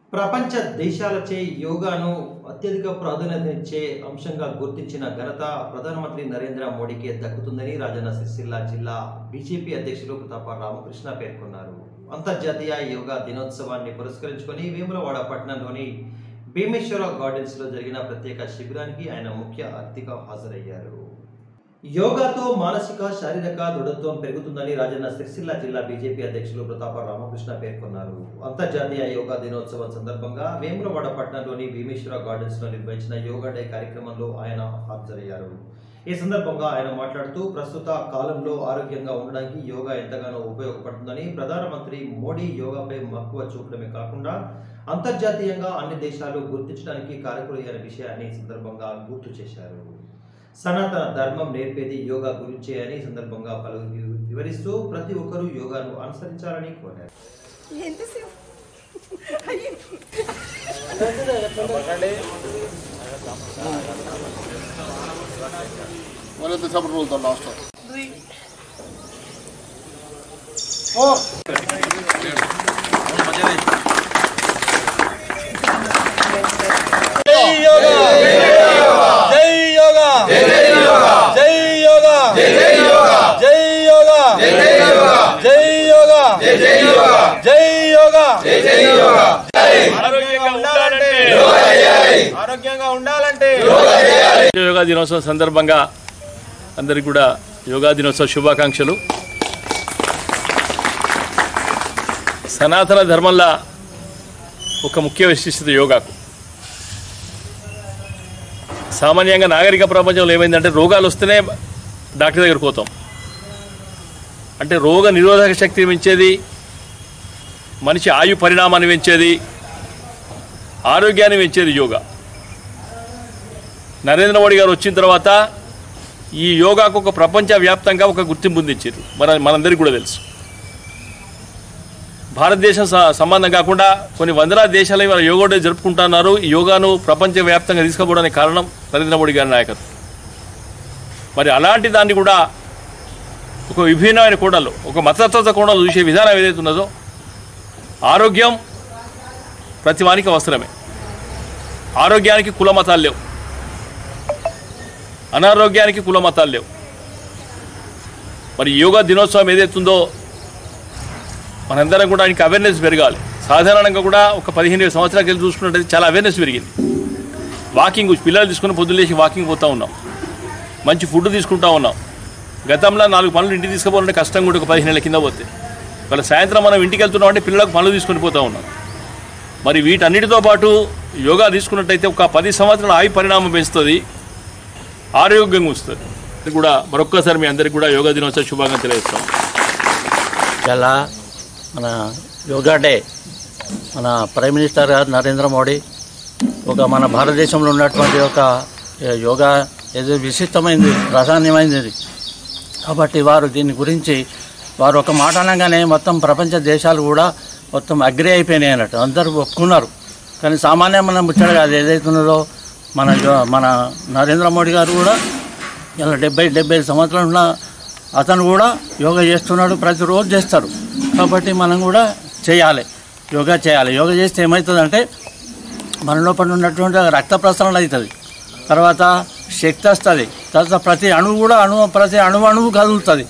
ప్రపంచ దేశాలచే యోగాను అత్యధిక ప్రాధాన్యతనిచ్చే అంశంగా గుర్తించిన ఘనత ప్రధానమంత్రి నరేంద్ర మోడీకే దక్కుతుందని రాజన్న సిరిసిల్ల జిల్లా బీజేపీ అధ్యక్షులు ప్రతాప రామకృష్ణ పేర్కొన్నారు అంతర్జాతీయ యోగా దినోత్సవాన్ని పురస్కరించుకొని వేములవాడ పట్టణంలోని భీమేశ్వర గార్డెన్స్ లో జరిగిన ప్రత్యేక శిబిరానికి ఆయన ముఖ్య అతిథిగా హాజరయ్యారు యోగాతో మానసిక శారీరక దృఢత్వం పెరుగుతుందని రాజన్న సిరిసిల్ల జిల్లా బీజేపీ అధ్యక్షులు ప్రతాప రామకృష్ణ పేర్కొన్నారు అంతర్జాతీయ యోగా దినోత్సవం సందర్భంగా వేములవాడ పట్టణంలోని భీమేశ్వర గార్డెన్స్ లో నిర్వహించిన యోగా డే కార్యక్రమంలో ఆయన హాజరయ్యారు ఈ సందర్భంగా ఆయన మాట్లాడుతూ ప్రస్తుత కాలంలో ఆరోగ్యంగా ఉండడానికి యోగా ఎంతగానో ఉపయోగపడుతుందని ప్రధానమంత్రి మోడీ యోగాపై మక్కువ చూపడమే కాకుండా అంతర్జాతీయంగా అన్ని దేశాలు గుర్తించడానికి కారకులయ్యన్న విషయాన్ని ఈ సందర్భంగా గుర్తు చేశారు సనాతన ధర్మం నేర్పేది యోగా గురించే అని ఈ సందర్భంగా పలువురు వివరిస్తూ ప్రతి ఒక్కరూ యోగాను అనుసరించాలని కోరారు ఎంతసేపు మరి ఎంతసేపు రోజుతాం లాస్ట్ జై యోగా జై యోగా జై యోగా జై యోగా జై యోగా జై యోగా జై యోగా జై యోగా ఆరోగ్యంగా ఉండాలంటే ఆరోగ్యంగా ఉండాలంటే యోగా దినోత్సవం సందర్భంగా అందరికీ కూడా యోగా దినోత్సవ శుభాకాంక్షలు సనాతన ధర్మంలో ఒక ముఖ్య విశిష్టత యోగాకు సామాన్యంగా నాగరిక ప్రపంచంలో ఏమైందంటే రోగాలు వస్తేనే డాక్టర్ దగ్గరికి పోతాం అంటే రోగ నిరోధక శక్తిని పెంచేది మనిషి ఆయు పరిణామాన్ని పెంచేది ఆరోగ్యాన్ని పెంచేది యోగా నరేంద్ర మోడీ గారు వచ్చిన తర్వాత ఈ యోగాకు ఒక ప్రపంచవ్యాప్తంగా ఒక గుర్తింపు పొందించారు మన మనందరికీ కూడా తెలుసు భారతదేశం స- సంబంధం కాకుండా కొన్ని వందలాది దేశాలు ఇవాళ యోగా డే జరుపుకుంటున్నారు ఈ యోగాను ప్రపంచవ్యాప్తంగా తీసుకుపోవడానికి కారణం నరేంద్ర మోడీ గారి నాయకత్వం మరి అలాంటి దాన్ని కూడా ఒక విభిన్నమైన కోణాలు ఒక మతతత్వ కోణాలు చూసే విధానం ఏదైతే ఉన్నదో ఆరోగ్యం ప్రతి వానికి అవసరమే ఆరోగ్యానికి కుల మతాలు లేవు అనారోగ్యానికి కుల మతాలు లేవు మరి యోగా దినోత్సవం ఏదైతుందో మనందరం కూడా ఆయనకి అవేర్నెస్ పెరగాలి సాధారణంగా కూడా ఒక పదిహేను సంవత్సరాలకు వెళ్ళి చూసుకున్నట్టయితే చాలా అవేర్నెస్ పెరిగింది వాకింగ్ పిల్లలు తీసుకుని పొద్దున్న లేచి వాకింగ్ పోతూ ఉన్నాం మంచి ఫుడ్ తీసుకుంటా ఉన్నాం గతంలో నాలుగు పనులు ఇంటికి తీసుకుపోవాలంటే కష్టంగా కూడా ఒక పదిహేను నెలల కింద పోతే వాళ్ళ సాయంత్రం మనం ఇంటికి వెళ్తున్నాం అంటే పిల్లలకు పనులు తీసుకొని పోతూ ఉన్నాం మరి వీటన్నిటితో పాటు యోగా తీసుకున్నట్టయితే ఒక పది సంవత్సరాల ఆయు పరిణామం పెంచుతుంది ఆరోగ్యంగా ఉంచుతుంది ఇది కూడా మరొక్కసారి మీ అందరికీ కూడా యోగా దినోత్సవ శుభాకాంక్షలు తెలియజేస్తాం చాలా మన యోగా డే మన ప్రైమ్ మినిస్టర్ గారు నరేంద్ర మోడీ ఒక మన భారతదేశంలో ఉన్నటువంటి ఒక యోగా ఏదో విశిష్టమైంది ప్రాధాన్యమైనది ఇది. కాబట్టి వారు దీని గురించి వారు ఒక మాట అనగానే మొత్తం ప్రపంచ దేశాలు కూడా మొత్తం అగ్రి అయిపోయినాయి అన్నట్టు అందరూ ఒప్పుకున్నారు కానీ సామాన్య మన ముచ్చట కాదు ఏదైతే ఉన్నదో మన యో- మన నరేంద్ర మోడీ గారు కూడా ఇలా డెబ్బై డెబ్బై సంవత్సరాలు ఉన్న అతను కూడా యోగా చేస్తున్నాడు ప్రతిరోజు చేస్తారు కాబట్టి మనం కూడా చేయాలి యోగా చేయాలి యోగా చేస్తే ఏమవుతుందంటే మన లోపల ఉన్నటువంటి రక్త ప్రసరణ అవుతుంది తర్వాత శక్తి వస్తుంది తర్వాత ప్రతి అణువు కూడా అణువు ప్రతి అణువు అణువు కదులుతుంది